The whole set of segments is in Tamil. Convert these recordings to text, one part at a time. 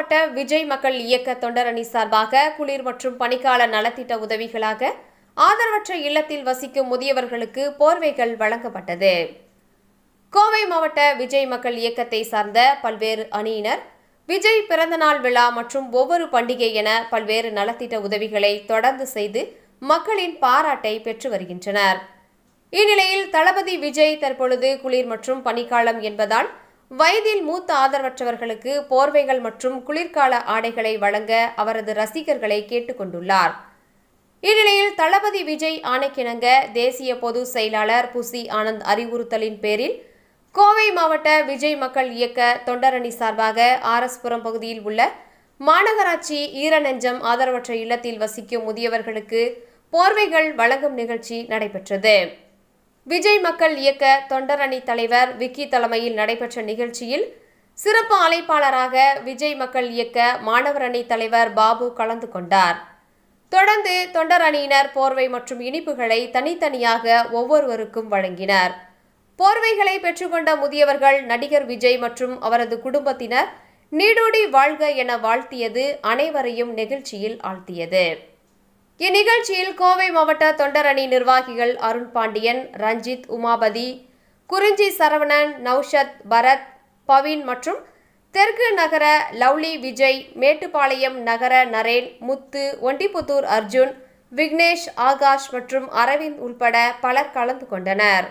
மாவட்ட விஜய் மக்கள் இயக்க தொண்டரணி சார்பாக குளிர் மற்றும் பனிக்கால நலத்திட்ட உதவிகளாக ஆதரவற்ற இல்லத்தில் வசிக்கும் முதியவர்களுக்கு போர்வைகள் வழங்கப்பட்டது கோவை மாவட்ட விஜய் மக்கள் இயக்கத்தை சார்ந்த பல்வேறு அணியினர் விஜய் பிறந்தநாள் விழா மற்றும் ஒவ்வொரு பண்டிகை என பல்வேறு நலத்திட்ட உதவிகளை தொடர்ந்து செய்து மக்களின் பாராட்டை பெற்று வருகின்றனர் இந்நிலையில் தளபதி விஜய் தற்பொழுது குளிர் மற்றும் பனிக்காலம் என்பதால் வயதில் மூத்த ஆதரவற்றவர்களுக்கு போர்வைகள் மற்றும் குளிர்கால ஆடைகளை வழங்க அவரது ரசிகர்களை கேட்டுக்கொண்டுள்ளார் இந்நிலையில் தளபதி விஜய் ஆணைக்கிணங்க தேசிய பொது செயலாளர் புசி ஆனந்த் அறிவுறுத்தலின் பேரில் கோவை மாவட்ட விஜய் மக்கள் இயக்க தொண்டரணி சார்பாக ஆர்எஸ்புரம் பகுதியில் உள்ள மாநகராட்சி ஈரநெஞ்சம் ஆதரவற்ற இல்லத்தில் வசிக்கும் முதியவர்களுக்கு போர்வைகள் வழங்கும் நிகழ்ச்சி நடைபெற்றது விஜய் மக்கள் இயக்க தொண்டரணி தலைவர் விக்கி தலைமையில் நடைபெற்ற நிகழ்ச்சியில் சிறப்பு அழைப்பாளராக விஜய் மக்கள் இயக்க மாணவர் அணி தலைவர் பாபு கலந்து கொண்டார் தொடர்ந்து தொண்டர் அணியினர் போர்வை மற்றும் இனிப்புகளை தனித்தனியாக ஒவ்வொருவருக்கும் வழங்கினர் போர்வைகளை பெற்றுக்கொண்ட முதியவர்கள் நடிகர் விஜய் மற்றும் அவரது குடும்பத்தினர் நீடோடி வாழ்க என வாழ்த்தியது அனைவரையும் நெகிழ்ச்சியில் ஆழ்த்தியது இந்நிகழ்ச்சியில் கோவை மாவட்ட தொண்டர் அணி நிர்வாகிகள் அருண் பாண்டியன் ரஞ்சித் உமாபதி குறிஞ்சி சரவணன் நௌஷத் பரத் பவின் மற்றும் தெற்கு நகர லவ்லி விஜய் மேட்டுப்பாளையம் நகர நரேன் முத்து ஒண்டிப்புத்தூர் அர்ஜுன் விக்னேஷ் ஆகாஷ் மற்றும் அரவிந்த் உள்பட பலர் கலந்து கொண்டனர்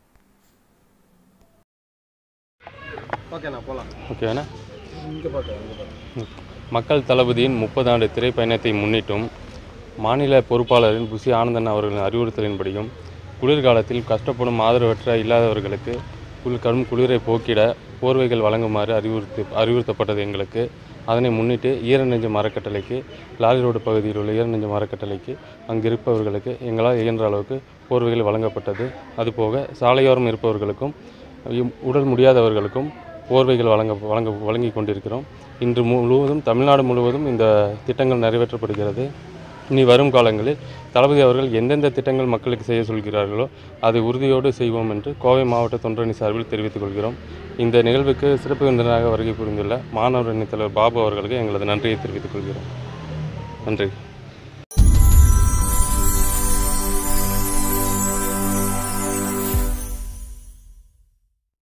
ஓகேண்ணா போகலாம் ஓகேண்ணா இங்கே பார்க்க இங்கே பார்க்க மக்கள் தளபதியின் முப்பது ஆண்டு திரைப்பயணத்தை முன்னிட்டும் மாநில பொறுப்பாளரின் புசி ஆனந்தன் அவர்களின் அறிவுறுத்தலின்படியும் குளிர்காலத்தில் கஷ்டப்படும் ஆதரவற்ற இல்லாதவர்களுக்கு குளிர் கடும் குளிரை போக்கிட போர்வைகள் வழங்குமாறு அறிவுறுத்தி அறிவுறுத்தப்பட்டது எங்களுக்கு அதனை முன்னிட்டு ஈரநெஞ்ச மரக்கட்டளைக்கு லாரி ரோடு பகுதியில் உள்ள ஈரநெஞ்ச மரக்கட்டளைக்கு அங்கு இருப்பவர்களுக்கு எங்களால் இயன்ற அளவுக்கு போர்வைகள் வழங்கப்பட்டது அதுபோக சாலையோரம் இருப்பவர்களுக்கும் இம் உடல் முடியாதவர்களுக்கும் போர்வைகள் வழங்க வழங்க வழங்கி கொண்டிருக்கிறோம் இன்று முழுவதும் தமிழ்நாடு முழுவதும் இந்த திட்டங்கள் நிறைவேற்றப்படுகிறது இனி வரும் காலங்களில் தளபதி அவர்கள் எந்தெந்த திட்டங்கள் மக்களுக்கு செய்ய சொல்கிறார்களோ அதை உறுதியோடு செய்வோம் என்று கோவை மாவட்ட தொண்டரணி சார்பில் தெரிவித்துக் கொள்கிறோம் இந்த நிகழ்வுக்கு சிறப்பு விருந்தினராக வருகை புரிந்துள்ள மாணவர் அணித் தலைவர் பாபு அவர்களுக்கு எங்களது நன்றியை தெரிவித்துக் கொள்கிறோம் நன்றி